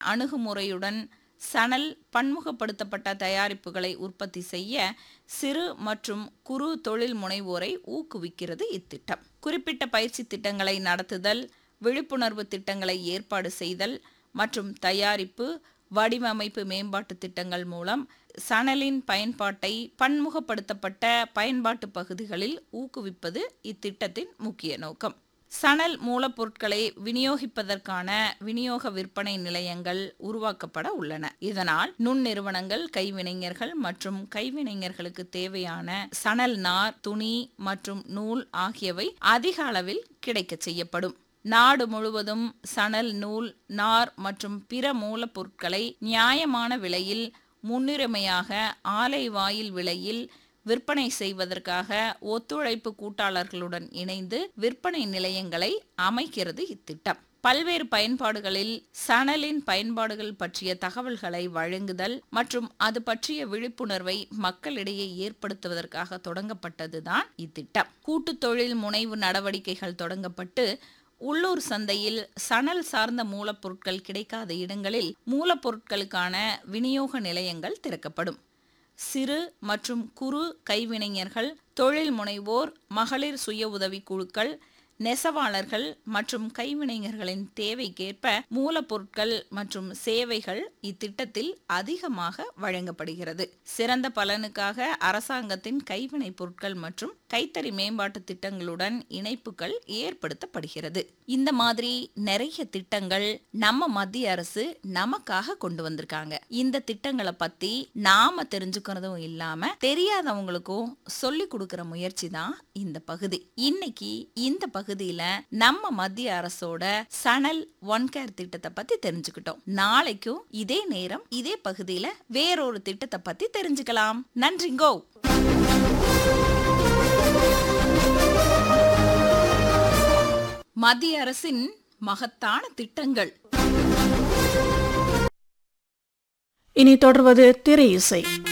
அணுகுமுறையுடன் சணல் பன்முகப்படுத்தப்பட்ட தயாரிப்புகளை உற்பத்தி செய்ய சிறு மற்றும் குறு தொழில் முனைவோரை ஊக்குவிக்கிறது இத்திட்டம் குறிப்பிட்ட பயிற்சி திட்டங்களை நடத்துதல் விழிப்புணர்வு திட்டங்களை ஏற்பாடு செய்தல் மற்றும் தயாரிப்பு வடிவமைப்பு மேம்பாட்டு திட்டங்கள் மூலம் சணலின் பயன்பாட்டை பன்முகப்படுத்தப்பட்ட பயன்பாட்டு பகுதிகளில் ஊக்குவிப்பது இத்திட்டத்தின் முக்கிய நோக்கம் சணல் மூலப்பொருட்களை விநியோகிப்பதற்கான விநியோக விற்பனை நிலையங்கள் உருவாக்கப்பட உள்ளன இதனால் நுண்நிறுவனங்கள் கைவினைஞர்கள் மற்றும் கைவினைஞர்களுக்கு தேவையான சணல் நார் துணி மற்றும் நூல் ஆகியவை அதிக அளவில் கிடைக்கச் செய்யப்படும் நாடு முழுவதும் சணல் நூல் நார் மற்றும் பிற மூலப்பொருட்களை நியாயமான விலையில் முன்னுரிமையாக ஆலை வாயில் விலையில் விற்பனை செய்வதற்காக ஒத்துழைப்பு கூட்டாளர்களுடன் இணைந்து விற்பனை நிலையங்களை அமைக்கிறது இத்திட்டம் பல்வேறு பயன்பாடுகளில் சணலின் பயன்பாடுகள் பற்றிய தகவல்களை வழங்குதல் மற்றும் அது பற்றிய விழிப்புணர்வை மக்களிடையே ஏற்படுத்துவதற்காக தொடங்கப்பட்டதுதான் இத்திட்டம் கூட்டு தொழில் முனைவு நடவடிக்கைகள் தொடங்கப்பட்டு உள்ளூர் சந்தையில் சணல் சார்ந்த மூலப்பொருட்கள் கிடைக்காத இடங்களில் மூலப்பொருட்களுக்கான விநியோக நிலையங்கள் திறக்கப்படும் சிறு மற்றும் குறு கைவினைஞர்கள் தொழில் முனைவோர் மகளிர் சுய உதவி குழுக்கள் நெசவாளர்கள் மற்றும் கைவினைஞர்களின் தேவைக்கேற்ப மூலப்பொருட்கள் மற்றும் சேவைகள் இத்திட்டத்தில் அதிகமாக வழங்கப்படுகிறது சிறந்த பலனுக்காக அரசாங்கத்தின் கைவினை பொருட்கள் மற்றும் கைத்தறி மேம்பாட்டு திட்டங்களுடன் இணைப்புகள் ஏற்படுத்தப்படுகிறது இந்த மாதிரி நிறைய திட்டங்கள் நம்ம மத்திய அரசு நமக்காக கொண்டு வந்திருக்காங்க இந்த திட்டங்களை பத்தி நாம தெரிஞ்சுக்கிறதும் இல்லாம தெரியாதவங்களுக்கும் சொல்லி கொடுக்கிற முயற்சி தான் இந்த பகுதி இன்னைக்கு இந்த பகுதியில நம்ம மத்திய அரசோட சணல் ஒன் கேர் திட்டத்தை பத்தி தெரிஞ்சுக்கிட்டோம் நாளைக்கும் இதே நேரம் இதே பகுதியில வேறொரு திட்டத்தை பத்தி தெரிஞ்சுக்கலாம் நன்றிங்கோ மத்திய அரசின் மகத்தான திட்டங்கள் இனி தொடர்வது திரை இசை